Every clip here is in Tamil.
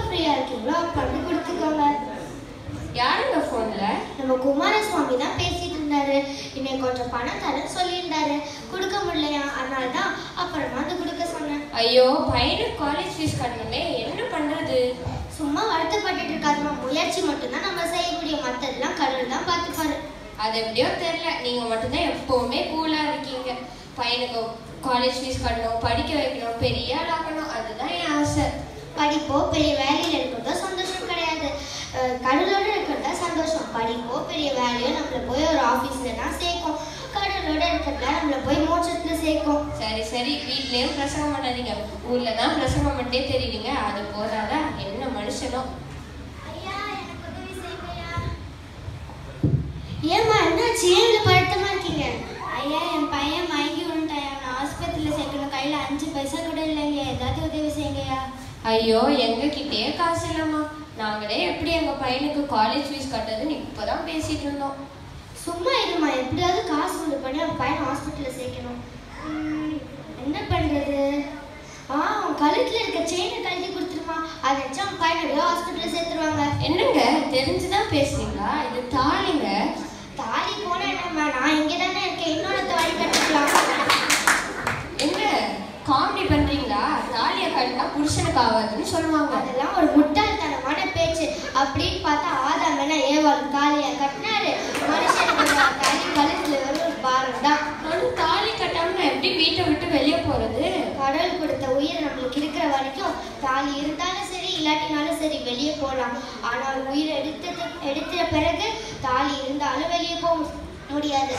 ஃப்ரீயா இருக்கீங்களோ அப்ப வந்து கொடுத்துக்கோங்க யாருங்க ஃபோன்ல நம்ம குமாரசுவாமி தான் பேசிட்டு இருந்தாரு இன்னைக்கு கொஞ்சம் பணம் தரேன்னு சொல்லியிருந்தாரு கொடுக்க முடியலையா அதனால தான் அப்புறமா வந்து கொடுக்க சொன்னேன் ஐயோ பையனுக்கு காலேஜ் ஃபீஸ் கட்டணுமே என்ன பண்றது சும்மா வருத்தப்பட்டுட்டு இருக்காதுமா முயற்சி மட்டும்தான் நம்ம செய்ய முடியும் மற்றதெல்லாம் கடவுள் தான் பார்த்துப்பாரு அது எப்படியோ தெரியல நீங்க மட்டும்தான் எப்பவுமே கூலா இருக்கீங்க பையனுக்கு காலேஜ் ஃபீஸ் கட்டணும் படிக்க வைக்கணும் பெரிய ஆளாக்கணும் அதுதான் என் ஆசை படிப்போ பெரிய வேலையில இருக்கிறதோ சந்தோஷம் கிடையாது அஹ் கடவுளோட இருக்கிறதா சந்தோஷம் படிப்போ பெரிய வேலையோ நம்மள போய் ஒரு ஆபீஸ்ல தான் சேர்க்கும் கடவுளோட இருக்கிறதா நம்மள போய் மோட்சத்துல சேர்க்கும் சரி சரி வீட்லயும் பிரசங்கம் பண்ணாதீங்க ஊர்ல தான் பிரசங்கம் பண்ணிட்டே தெரியுறீங்க அது போதாதா என்ன மனுஷனோ ஐயா எனக்கு உதவி செய்யுங்கய்யா ஏம்மா என்னாச்சு ஏன் இவ்வளவு படுத்தமா இருக்கீங்க ஐயா என் பையன் மயங்கி விழுந்துட்டான் அவனை ஆஸ்பத்திரியில் சேர்க்கணும் கையில அஞ்சு பைசா கூட இல்லைங்க ஏதாவது உதவி செய்யுங்கய்யா ஐயோ எங்க கிட்டே காசு இல்லம்மா நாங்களே எப்படி எங்க பையனுக்கு காலேஜ் ஃபீஸ் கட்டுறதுன்னு இப்பதான் பேசிட்டு இருந்தோம் சும்மா இருமா எப்படியாவது காசு கொண்டு பண்ணி அவன் பையன் ஹாஸ்பிட்டலில் சேர்க்கணும் உம், என்ன பண்றது ஆ அவன் கழுத்துல இருக்க செயினை கழட்டி கொடுத்துருமா அதை வச்சு அவன் பையன் எப்படியோ ஹாஸ்பிட்டலில் சேர்த்துருவாங்க என்னங்க தெரிஞ்சுதான் பேசுறீங்களா இது தாலிங்க தாலி போனா என்னம்மா நான் இங்கே தானே இருக்கேன் இன்னொரு தாலி கட்டிக்கலாம் என்ன காமெடி பண்றீங்களா தாலியை கட்டினா புருஷனுக்கு ஆகாதுன்னு சொல்லுவாங்க அதெல்லாம் ஒரு முட்டாள்தனமான பேச்சு அப்படின்னு பார்த்தா ஆதாம் என்ன ஏவாள் தாலியை கட்டினாரு மனுஷனுக்கு ஒரு தாலி கழுத்துல வெறும் ஒரு பாரம் தான் நானும் தாலி கட்டாம நான் எப்படி வீட்டை விட்டு வெளியே போறது கடவுள் கொடுத்த உயிர் நம்மளுக்கு இருக்கிற வரைக்கும் தாலி இருந்தாலும் சரி இல்லாட்டினாலும் சரி வெளியே போகலாம் ஆனால் உயிர் எடுத்தது எடுத்த பிறகு தாலி இருந்தாலும் வெளியே போக முடியாது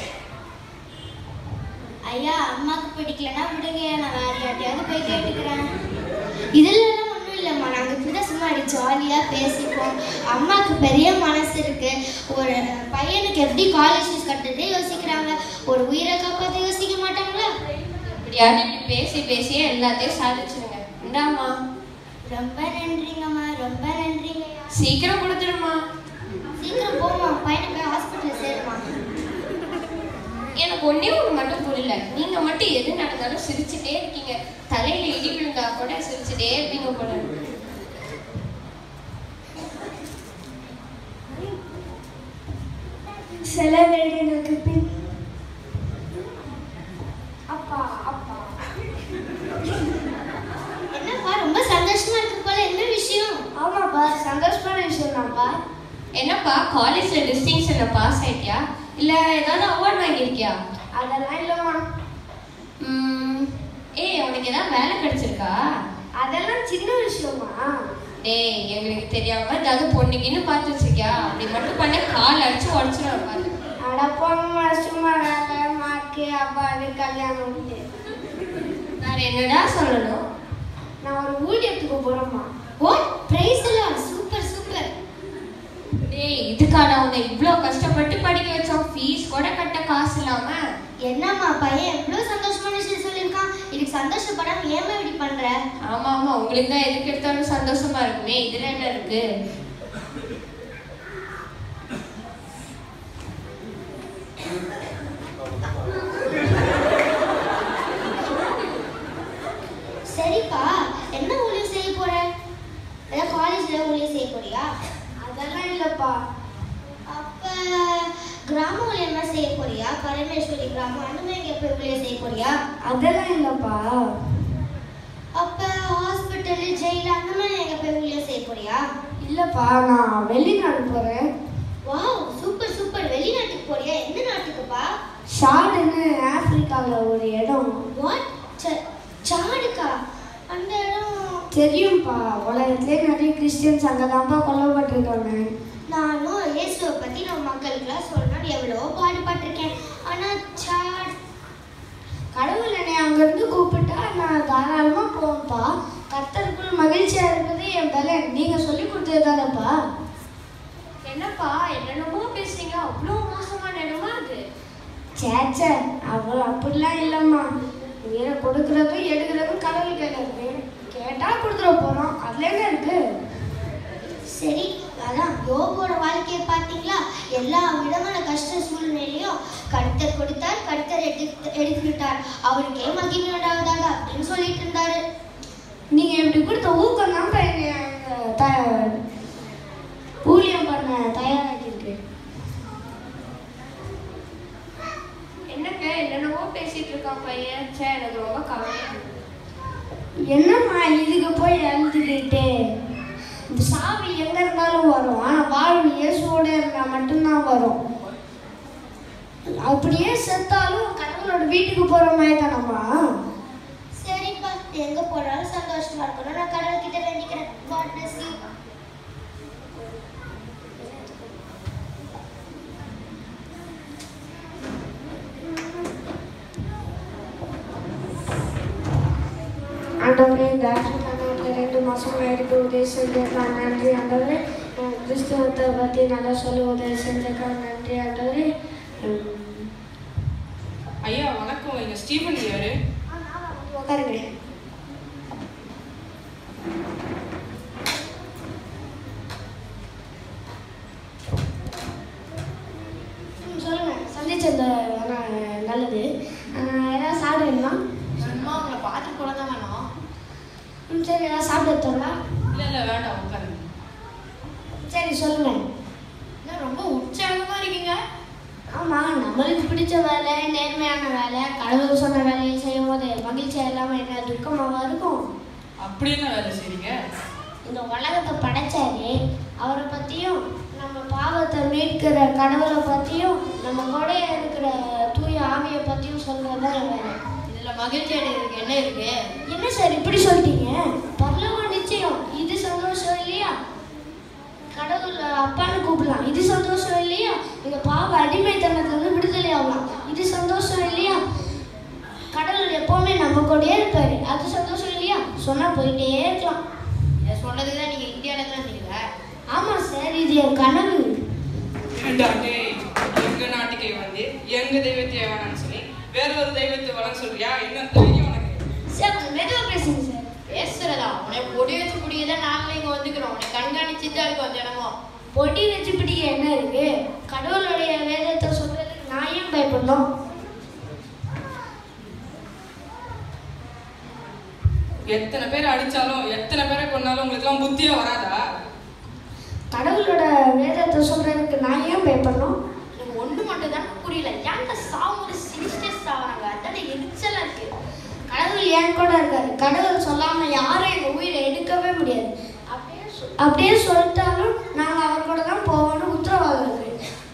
ஐயா அம்மாக்கு பிடிக்கலன்னா விடுங்க நான் வேற யார்ட்டையாவது போய் கேட்டுக்கிறேன் இதுலலாம் ஒன்றும் இல்லைம்மா நாங்கள் இப்படி தான் சும்மா ஜாலியாக பேசிப்போம் அம்மாவுக்கு பெரிய மனசு இருக்கு ஒரு பையனுக்கு எப்படி காலேஜ் ஃபீஸ் கட்டுறதே யோசிக்கிறாங்க ஒரு உயிரை காப்பாற்ற யோசிக்க மாட்டாங்களா எப்படியாவது இப்படி பேசி பேசியே எல்லாத்தையும் சாதிச்சிருங்க இந்தாம்மா ரொம்ப நன்றிங்கம்மா ரொம்ப நன்றிங்கய்யா சீக்கிரம் கொடுத்துருமா சீக்கிரம் போமா பையனை போய் ஹாஸ்பிட்டல் சேருமா எனக்கு ஒண்ணே ஒண்ணு மட்டும் புரியல நீங்க மட்டும் எது நடந்தாலும் சிரிச்சுட்டே இருக்கீங்க தலையில இடி விழுந்தா கூட சிரிச்சுட்டே இருப்பீங்க போல சில வேலைகளுக்கு பின் அப்பா அப்பா என்னப்பா ரொம்ப சந்தோஷமா இருக்கு போல என்ன விஷயம் ஆமாப்பா சந்தோஷமான விஷயம் தான்ப்பா என்னப்பா காலேஜ்ல டிஸ்டிங்ஷன்ல பாஸ் ஆயிட்டியா இல்ல ஏதாவது அவார்ட் வாங்கியிருக்கியா அதெல்லாம் இல்லைம்மா ம், ஏய் உனக்கு ஏதாவது வேலை கிடைச்சிருக்கா அதெல்லாம் சின்ன விஷயமா டேய் எங்களுக்கு தெரியாம ஏதாவது பொண்ணுக்குன்னு பார்த்து வச்சிருக்கியா அப்படி மட்டும் பண்ண கால் அடிச்சு உடச்சிடும் பாரு அட போங்கம்மா சும்மா வேலை மார்க்கு அப்பா அது கல்யாணம் வேற என்னடா சொல்லணும் நான் ஒரு ஊழியத்துக்கு போறேம்மா ஓ பிரைஸ் எல்லாம் சூப்பர் சூப்பர் டேய் இதுக்கான உன்னை இவ்ளோ கஷ்டப்பட்டு படிக்க வச்சோம் ஃபீஸ் கூட கட்ட காசு இல்லாம என்னம்மா பையன் எவ்வளவு சந்தோஷமான விஷயம் சொல்லியிருக்கான் இதுக்கு சந்தோஷப்படாம ஏமா இப்படி பண்ற ஆமா ஆமா உங்களுக்கு தான் எதுக்கு எடுத்தாலும் சந்தோஷமா இருக்குமே இதுல என்ன இருக்கு சரிப்பா என்ன ஊழியம் செய்ய போற ஏதாவது காலேஜ்ல ஊழியம் செய்ய போறியா அதெல்லாம் இல்லப்பா அப்ப கிராம ஊழியமா செய்ய போறியா பரமேஸ்வரி கிராமம் அந்த மாதிரி எங்க போய் ஊழியம் செய்ய போறியா அதெல்லாம் இல்லப்பா அப்ப ஹாஸ்பிட்டல் ஜெயில அந்த மாதிரி எங்க போய் ஊழியம் செய்ய போறியா இல்லப்பா நான் வெளிநாடு போறேன் வாவ் சூப்பர் சூப்பர் வெளிநாட்டுக்கு போறியா எந்த நாட்டுக்குப்பா ஷாடுன்னு ஆப்பிரிக்காவில் ஒரு இடம் வாட் சாடுக்கா அந்த இடம் தெரியும்ப்பா உலகத்திலே நிறைய கிறிஸ்டியன்ஸ் அங்கே தான்ப்பா கொல்லப்பட்டிருக்காங்க நானும் இயேசுவை பத்தி நம்ம மக்களுக்கெல்லாம் சொல்லணும்னு எவ்வளவோ பாடுபட்டிருக்கேன் ஆனா சாட் கடவுள் என்னை அங்கேருந்து கூப்பிட்டா நான் தாராளமாக போவேன்ப்பா கர்த்தருக்குள் மகிழ்ச்சியாக இருப்பது என் வேலை நீங்கள் சொல்லி கொடுத்தது தானேப்பா என்னப்பா என்னென்னமோ பேசுறீங்க அவ்வளோ மோசமான இடமா அது சேச்சே அவ்வளோ அப்படிலாம் இல்லைம்மா உயிரை கொடுக்குறதும் எடுக்கிறதும் கடவுள் கையில் இருக்கு கேட்டால் கொடுத்துட போகிறோம் அதில் என்ன இருக்குது சரி அதான் யோபோட வாழ்க்கையை பார்த்தீங்களா எல்லா விதமான கஷ்ட சூழ்நிலையும் கர்த்தர் கொடுத்தார் கர்த்தர் எடுத்து எடுத்துக்கிட்டார் அவருக்கே மகிமை உண்டாவதாக அப்படின்னு சொல்லிட்டு இருந்தாரு நீங்க இப்படி கொடுத்த ஊக்கம் தான் இப்ப என்னை அங்க த- ஊழியம் பண்ண தயாராகிருக்கு என்னங்க என்னென்னவோ பேசிட்டு இருக்கான் பையன் சே எனக்கு ரொம்ப கவலையா இருக்கு. என்னம்மா இதுக்கு போய் எழுதுக்கிட்டு இந்த சாவி எங்க இருந்தாலும் வரும் ஆனா வாழ்வு இயேசுவோட இருந்தா மட்டும்தான் வரும் அப்படியே செத்தாலும் கடவுளோட வீட்டுக்கு போற மாதிரி தானம்மா சரிப்பா எங்க போனாலும் சந்தோஷமா இருக்கணும் நான் கடவுள் கிட்ட வேண்டிக்கிறேன் காட் பிளஸ் யூ ஆண்டவரே இந்த ஆஃப்ரிக்கான ரெண்டு மாசமா இருக்கு உதவி செஞ்சிருக்கான் நன்றி ஆண்டவரே உம் கிறிஸ்துவத்தை பத்தி நல்லா சொல்ல உதவி செஞ்சிருக்கான் நன்றி ஆண்டவரே உம் ஐயா வணக்கம் எங்க ஸ்டீபன் யாரு உட்காருங்க ம், சொல்லுங்க சந்திச்சது ந- நல்லது அஹ், ஏதாவது சாப்பிடுவீங்களா சும்மா உங்களை பார்த்து போல தான் வேணும் ம், சரி ஏதாவது சாப்பிட்டு எடுத்துங்களா இல்ல இல்ல வேண்டாம் உட்காருங்க சரி சொல்லுங்க என்ன ரொம்ப உற்சாகமா இருக்கீங்க ஆமாம் நம்மளுக்கு பிடிச்ச வேலை நேர்மையான வேலை கடவுள் சொன்ன வேலையை செய்யும் போது மகிழ்ச்சியாக இல்லாமல் என்ன துக்கமாவா இருக்கும் அப்படி என்ன வேலை செய்றீங்க இந்த உலகத்தை படைச்சாரு அவரை பற்றியும் நம்ம பாவத்தை மீட்கிற கடவுளை பற்றியும் நம்ம கூட இருக்கிற தூய ஆவியை பற்றியும் சொல்கிறது தான் என் வேலை இதுல மகிழ்ச்சி அடைகிறதுக்கு என்ன இருக்கு என்ன சார் இப்படி சொல்லிட்டீங்க பரலோகம் நிச்சயம் இது சந்தோஷம் இல்லையா கடவுள் அப்பான்னு கூப்பிடலாம் இது சந்தோஷம் இல்லையா இந்த பாவ அடிமைத்தனத்துல விடுதலை ஆகலாம் இது சந்தோஷம் இல்லையா கடவுள் எப்பவுமே நம்ம கூடயே இருப்பாரு அது சந்தோஷம் இல்லையா சொன்னா போயிட்டே இருக்கலாம் இதை சொன்னதுக்கு தான் நீங்க இந்தியால தான் இருக்கீங்களா ஆமா சார் இது என் கனவு ஏண்டா டேய், எங்க நாட்டுக்கே வந்து எங்க தெய்வத்தை வேணாம்னு சொல்லி வேற ஒரு தெய்வத்தை வளம் சொல்றியா என்ன தைரியம் உனக்கு சார் கொஞ்சம் மெதுவா பேசுங்க சார் பேசுறதா உன்னை பொடி வச்சு குடியதான் நாங்களே இங்க வந்துக்கிறோம் உன்னை கண்காணிச்சு தான் இருக்கோம் தினமும் பொடி வச்சு பிடிக்க என்ன இருக்கு கடவுளுடைய வேதத்தை சொல்றதுக்கு நான் ஏன் பயப்படணும் எத்தனை பேர் அடிச்சாலும் எத்தனை பேரை கொன்னாலும் உங்களுக்கு எல்லாம் புத்தியே வராதா கடவுளோட வேதத்தை சொல்றதுக்கு நான் ஏன் பயப்படணும் எனக்கு ஒண்ணு மட்டும் தான் புரியல ஏன்டா சாவும்போது சிரிச்சிட்டே சாவறாங்க அதான் எரிச்சலா இருக்கு கடவுள் என் கூட இருக்காரு கடவுள் சொல்லாம யாரும் எங்க உயிரை எடுக்கவே முடியாது அப்படியே சொ- அப்படியே சொல்லிட்டாலும் நாங்க அவர் கூட தான் போவோம்னு உத்தரவாதம் இருக்கு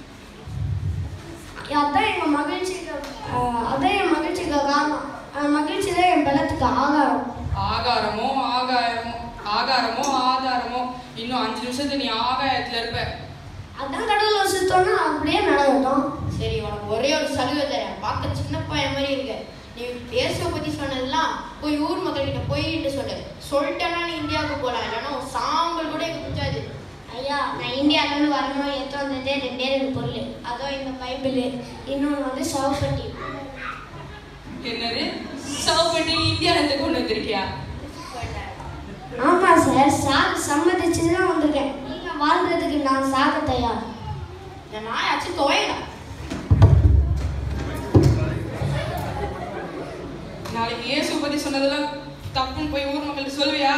அதான் எங்க மகிழ்ச்சிக்கு ஆஹ், அதான் என் மகிழ்ச்சிக்கு காரணம் ஆஹ், மகிழ்ச்சி தான் என் பலத்துக்கு ஆதாரம் ஆகாரமோ ஆகாயமோ ஆகாரமோ ஆதாரமோ இன்னும் அஞ்சு நிமிஷத்துல நீ ஆகாயத்துல இருப்ப அதான் கடவுள் வசித்தோன்னா அப்படியே நடக்கட்டும் சரி உனக்கு ஒரே ஒரு சலுகை தரேன் பார்க்க சின்ன பையன் மாதிரி இருக்க நீ இயேசுவை பத்தி சொன்னதெல்லாம் போய் ஊர் மக்கள் கிட்ட போயிட்டு சொல்லு சொல்லிட்டேன்னா நீ இந்தியாவுக்கு போலாம் இல்லைன்னா உன் சாம்பல் கூட எனக்கு பிடிச்சாது ஐயா நான் இந்தியாவிலேருந்து வரணும் எடுத்து வந்ததே ரெண்டே ரெண்டு பொருள் அதுவும் இந்த பைபிள் இன்னொன்று வந்து சவப்பட்டி என்னது சவ் பண்ணி இந்தியால இருந்து கொண்டு வந்திருக்கியா ஆமாம் சார் சார் சம்மதிச்சு தான் வந்திருக்கேன் நீங்கள் வாழ்றதுக்கு நான் சாக தயார் இந்த நாயாச்சும் துவையலாம் நாளைக்கு இயேசு பத்தி சொன்னதெல்லாம் தப்புன்னு போய் ஊர் மக்கள்கிட்ட சொல்லுவியா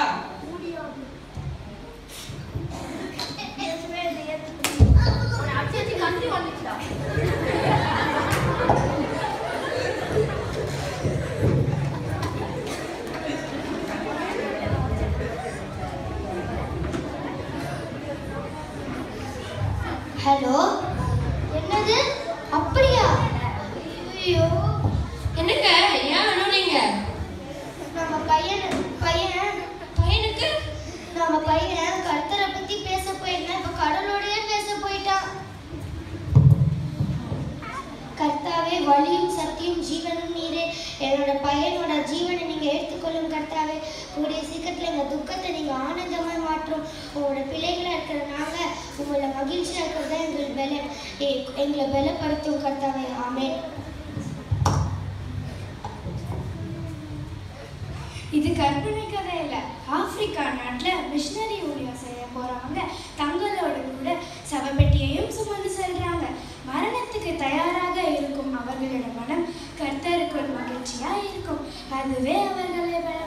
உன்னை அடிச்சு அடிச்சு கண்டி வந்துச்சுடா ஹலோ என்னது அப்படியா ஐயோ என்னங்க ஏன் அழுறீங்க நம்ம பையன் பையன் பையனுக்கு நம்ம பையன் கர்த்தரை பத்தி பேச போயிருந்தா இப்ப கடவுளோடயே பேச போயிட்டான் கர்த்தாவே வழியும் சத்தியும் ஜீவனும் நீரே என்னோட பையனோட ஜீவனை நீங்க எடுத்துக்கொள்ளும் கர்த்தாவே உங்களுடைய சீக்கிரத்துல எங்க துக்கத்தை நீங்க ஆனந்தமாய் மாற்றும் உங்களோட பிள்ளைகளா இருக்கிற நாங்க உங்களோட மகிழ்ச்சியா இருக்கிறது எங்கள் பல எ- எங்களை பலப்படுத்தும் கர்த்தாவே ஆமென் இது கற்பனை கதை இல்லை ஆப்பிரிக்கா நாட்டில் மிஷினரி ஊழியம் செய்ய போகிறவங்க தங்களோட கூட சவப்பெட்டியையும் சுமந்து செல்றாங்க மரணத்துக்கு தயாராக இருக்கும் அவர்களோட மனம் கர்த்தருக்குள் மகிழ்ச்சியாக இருக்கும் அதுவே அவர்களை பல